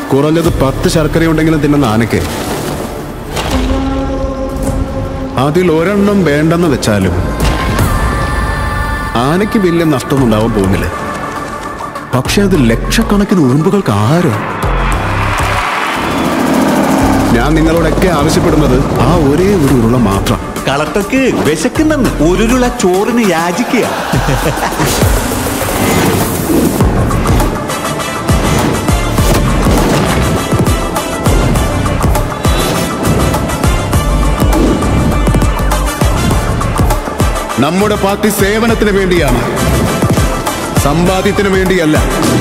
കുറഞ്ഞത് പത്ത് ശർക്കരയുണ്ടെങ്കിലും തിന്നുന്ന ആനയ്ക്ക് അതിൽ ഒരെണ്ണം വേണ്ടെന്ന് വെച്ചാലും ആനയ്ക്ക് വലിയ നഷ്ടമൊന്നുണ്ടാവാൻ പോകുന്നില്ല പക്ഷെ അത് ലക്ഷക്കണക്കിന് ഉറുമ്പുകൾക്ക് ആരോ ഞാൻ നിങ്ങളോടൊക്കെ ആവശ്യപ്പെടുന്നത് ആ ഒരേ ഒരു ഉരുള മാത്രം കളക്ടർക്ക് വിശക്കുന്നെന്ന് ഒരുരുള ചോറിന് യാചിക്കുക നമ്മുടെ പാർട്ടി സേവനത്തിന് വേണ്ടിയാണ് സമ്പാദ്യത്തിന് വേണ്ടിയല്ല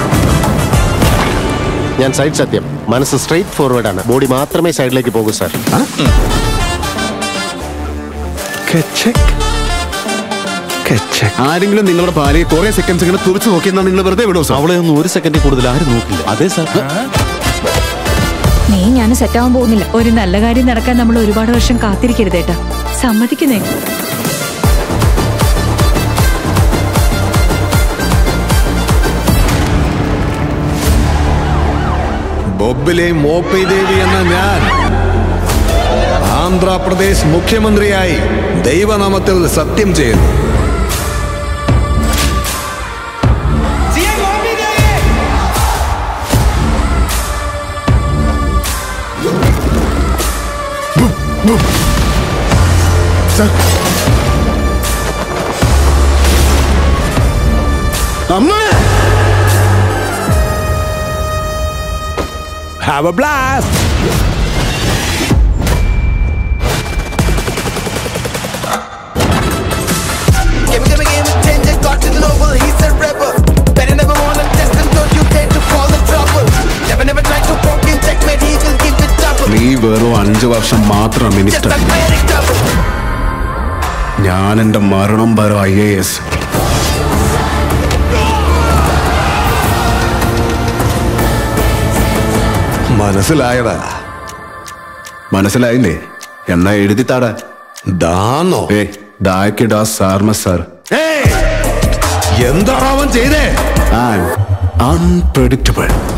ഞാൻ സൈഡ് സത്യം മനസ്സ് സ്ട്രെയിറ്റ് ഫോർവേഡ് ആണ് ബോഡി മാത്രമേ സൈഡിലേക്ക് പോകൂ സാർ ആരെങ്കിലും നിങ്ങളുടെ ഭാര്യയെ കുറെ സെക്കൻഡ്സ് ഇങ്ങനെ തുറച്ചു നോക്കിയെന്നാൽ നിങ്ങൾ വെറുതെ വിടുമോ സാർ അവളെ ഒന്നും ഒരു സെക്കൻഡിൽ കൂടുതൽ ആരും നോക്കില്ല അതെ സാർ നീ ഞാൻ സെറ്റാവാൻ പോകുന്നില്ല ഒരു നല്ല കാര്യം നടക്കാൻ നമ്മൾ ഒരുപാട് വർഷം കാത്തിരിക്കരുതേട്ടാ സമ്മതിക്കുന്നേ ബൊബിലെ മോപ്പി ദേവി എന്ന ഞാൻ ആന്ധ്രാപ്രദേശ് മുഖ്യമന്ത്രിയായി ദൈവനാമത്തിൽ സത്യം ചെയ്യുന്നു അമ്മ have a blast Gimme, gimme, gimme, change it, got to the noble, he's a rebel. Better never wanna test him, don't you dare to call the trouble. Never, never try to poke him, checkmate, he will give it double. നീ വെറും അഞ്ചു വർഷം മാത്രം Just minister a very double. ഞാൻ എന്റെ മരണം വരും I A S മനസ്സിലായടാ മനസ്സിലായില്ലേ എന്നാ എഴുതിത്താടാ ദാന്നോ ഏ ദാക്കിടാ സാർമ സാർ എന്താണോ അവൻ ചെയ്തേ അൺപ്രഡിക്റ്റബിൾ